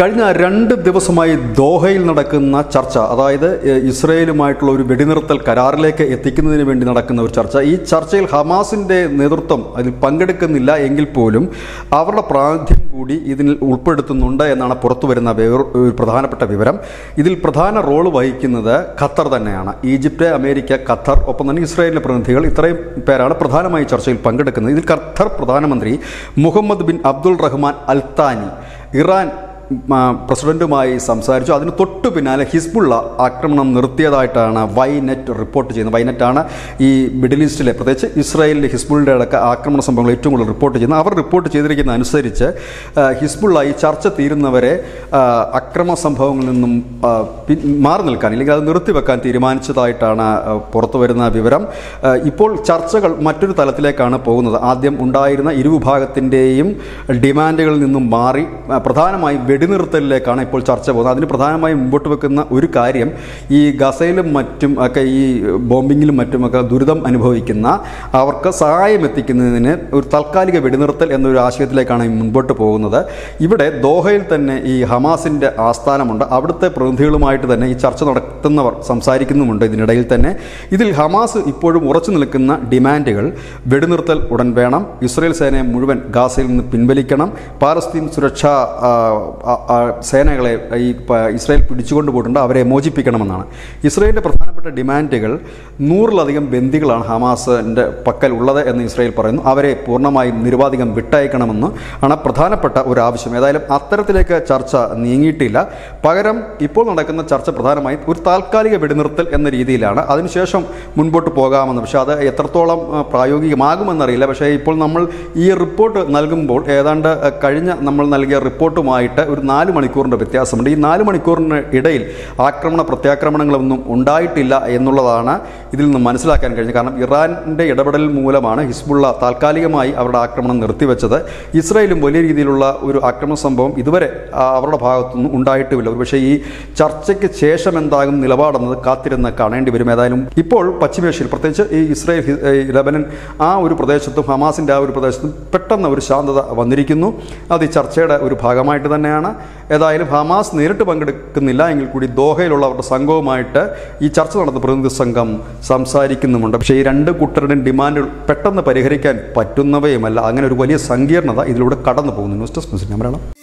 കഴിഞ്ഞ രണ്ട് ദിവസമായി ദോഹയിൽ നടക്കുന്ന ചർച്ച അതായത് എ, ഇസ്രയേലുമായിട്ടുള്ള ഒരു വെടിനിർത്തൽ കരാറിലേക്ക് എത്തിക്കുന്നതിന് വേണ്ടി നടക്കുന്ന ഒരു ചർച്ച ഈ ചർച്ചയിൽ ഹമാസിന്റെ നേതൃത്വം അതിൽ പങ്കെടുക്കുന്നില്ല എങ്കിൽ പോലും അവരുടെ പ്രാതിനിധ്യം കൂടി ഇതിൽ ഉൾപ്പെടുത്തുന്നുണ്ട് എന്നാണ് പുറത്തു വരുന്ന വേറൊരു ഒരു പ്രധാനപ്പെട്ട വിവരം ഇതിൽ പ്രധാന റോൾ വഹിക്കുന്നത് ഖത്തർ തന്നെയാണ് ഈജിപ്റ്റ് അമേരിക്ക ഖത്തർ ഒപ്പം തന്നെ ഇസ്രായേലിലെ പ്രതിനിധികൾ ഇത്രയും പേരാണ് പ്രധാനമായി ചർച്ചയിൽ പങ്കെടുക്കുന്നത് ഇതിൽ ഖത്തർ പ്രധാനമന്ത്രി Mohammed bin Abdul Rahman Al Thani Iran ആ, പ്രസിഡന്റുമായി സംസാരിച്ചു അതിന് തൊട്ടു പിന്നാലെ ഹിസ്ബുള്ള ആക്രമണം നിർത്തിയതായിട്ടാണ് വൈനെറ്റ് റിപ്പോർട്ട് ചെയ്യുന്നത് വൈനെറ്റാണ് ഈ മിഡിൽ ഈസ്റ്റിലെ പ്രത്യേകിച്ച് ഇസ്രായേലിലെ ഹിസ്ബുളിൻ്റെ അടക്ക ആക്രമണ സംഭവങ്ങൾ ഏറ്റവും കൂടുതൽ റിപ്പോർട്ട് ചെയ്യുന്നത് അവർ റിപ്പോർട്ട് ചെയ്തിരിക്കുന്ന അനുസരിച്ച് ആ, ഹിസ്ബുള്ള ഈ ചർച്ച തീരുന്നവരെ ആ, അക്രമ സംഭവങ്ങളിൽ നിന്നും ആ, പിൻ- മാറി നിൽക്കാൻ അല്ലെങ്കിൽ അത് നിർത്തിവെക്കാൻ തീരുമാനിച്ചതായിട്ടാണ് ആ, പുറത്തു വരുന്ന വിവരം ആ, ഇപ്പോൾ ചർച്ചകൾ മറ്റൊരു തലത്തിലേക്കാണ് പോകുന്നത് ആദ്യം ഉണ്ടായിരുന്ന ഇരുവിഭാഗത്തിൻ്റെയും ഡിമാൻഡുകളിൽ നിന്നും മാറി ആ, പ്രധാനമായും വെടിനിർത്തലിലേക്കാണ് ഇപ്പോൾ ചർച്ച പോകുന്നത് അതിന് പ്രധാനമായും മുമ്പോട്ട് വെക്കുന്ന ഒരു കാര്യം ഈ ഗസയിലും മറ്റും ഒക്കെ ഈ ബോംബിങ്ങിലും മറ്റുമൊക്കെ ദുരിതം അനുഭവിക്കുന്ന അവർക്ക് സഹായം എത്തിക്കുന്നതിന് ഒരു താൽക്കാലിക വെടിനിർത്തൽ എന്നൊരു ആശയത്തിലേക്കാണ് ഈ മുൻപോട്ട് പോകുന്നത് ഇവിടെ ദോഹയിൽ തന്നെ ഈ ഹമാസിൻ്റെ ആസ്ഥാനമുണ്ട് അവിടുത്തെ പ്രതിനിധികളുമായിട്ട് തന്നെ ഈ ചർച്ച നടത്തുന്നവർ സംസാരിക്കുന്നുമുണ്ട് ഇതിനിടയിൽ തന്നെ ഇതിൽ ഹമാസ് ഇപ്പോഴും ഉറച്ചു നിൽക്കുന്ന ഡിമാൻഡുകൾ വെടിനിർത്തൽ ഉടൻ വേണം ഇസ്രയേൽ സേനയെ മുഴുവൻ ഗാസയിൽ നിന്ന് പിൻവലിക്കണം പാലസ്തീൻ സുരക്ഷാ ആ, ആ, ആ, സേനകളെ ഈ പ- ഇസ്രായേൽ പിടിച്ചുകൊണ്ട് പോയിട്ടുണ്ട് അവരെ മോചിപ്പിക്കണമെന്നാണ് ഇസ്രായേലിൻ്റെ പ്രധാനപ്പെട്ട ഡിമാൻഡുകൾ നൂറിലധികം ബന്ദികളാണ് ഹമാസിൻ്റെ പക്കൽ ഉള്ളത് എന്ന് ഇസ്രായേൽ പറയുന്നു അവരെ പൂർണ്ണമായും നിരുപാധികം വിട്ടയക്കണമെന്ന് ആണ് പ്രധാനപ്പെട്ട ഒരു ആവശ്യം ഏതായാലും അത്തരത്തിലേക്ക് ചർച്ച നീങ്ങിയിട്ടില്ല പകരം ഇപ്പോൾ നടക്കുന്ന ചർച്ച പ്രധാനമായും ഒരു താൽക്കാലിക വെടിനിർത്തൽ എന്ന രീതിയിലാണ് അതിനുശേഷം മുൻപോട്ട് പോകാമെന്ന് പക്ഷേ അത് എത്രത്തോളം ആ, പ്രായോഗികമാകുമെന്നറിയില്ല പക്ഷേ ഇപ്പോൾ നമ്മൾ ഈ റിപ്പോർട്ട് നൽകുമ്പോൾ ഏതാണ്ട് ആ, കഴിഞ്ഞ നമ്മൾ നൽകിയ റിപ്പോർട്ടുമായിട്ട് ഒരു നാല് മണിക്കൂറിൻ്റെ വ്യത്യാസമുണ്ട് ഈ നാല് മണിക്കൂറിന് ഇടയിൽ ആക്രമണ പ്രത്യാക്രമണങ്ങളൊന്നും ഉണ്ടായിട്ടില്ല എന്നുള്ളതാണ് ഇതിൽ നിന്ന് മനസ്സിലാക്കാൻ കഴിഞ്ഞത് കാരണം ഇറാൻ്റെ ഇടപെടൽ മൂലമാണ് ഹിസ്ബുള്ള താൽക്കാലികമായി അവരുടെ ആക്രമണം നിർത്തിവെച്ചത് ഇസ്രായേലും വലിയ രീതിയിലുള്ള ഒരു ആക്രമണ സംഭവം ഇതുവരെ ആ, അവരുടെ ഭാഗത്തുനിന്നും ഉണ്ടായിട്ടുമില്ല പക്ഷേ ഈ ചർച്ചയ്ക്ക് ശേഷം എന്താകും നിലപാടെന്നത് കാത്തിരുന്ന് കാണേണ്ടി വരും ഏതായാലും ഇപ്പോൾ പശ്ചിമേഷ്യയിൽ പ്രത്യേകിച്ച് ഈ ഇസ്രായേൽ ഹി- ഈ ലബനൻ ആ ഒരു പ്രദേശത്തും ഹമാസിൻ്റെ ആ ഒരു പ്രദേശത്തും പെട്ടെന്ന് ഒരു ശാന്തത വന്നിരിക്കുന്നു അത് ഈ ചർച്ചയുടെ ഒരു ഭാഗമായിട്ട് തന്നെയാണ് ഏതായാലും ഹമാസ് നേരിട്ട് പങ്കെടുക്കുന്നില്ല എങ്കിൽ കൂടി ദോഹയിലുള്ള അവരുടെ സംഘവുമായിട്ട് ഈ ചർച്ച നടന്ന പ്രതിനിധി സംഘം സംസാരിക്കുന്നുമുണ്ട് പക്ഷേ ഈ രണ്ട് കൂട്ടരുടെയും ഡിമാൻഡുകൾ പെട്ടെന്ന് പരിഹരിക്കാൻ പറ്റുന്നവയുമല്ല അങ്ങനെ ഒരു വലിയ സങ്കീർണത ഇതിലൂടെ കടന്നു പോകുന്നു ന്യൂസ് ഡെസ്ക് ന്യൂസ് മലയാളം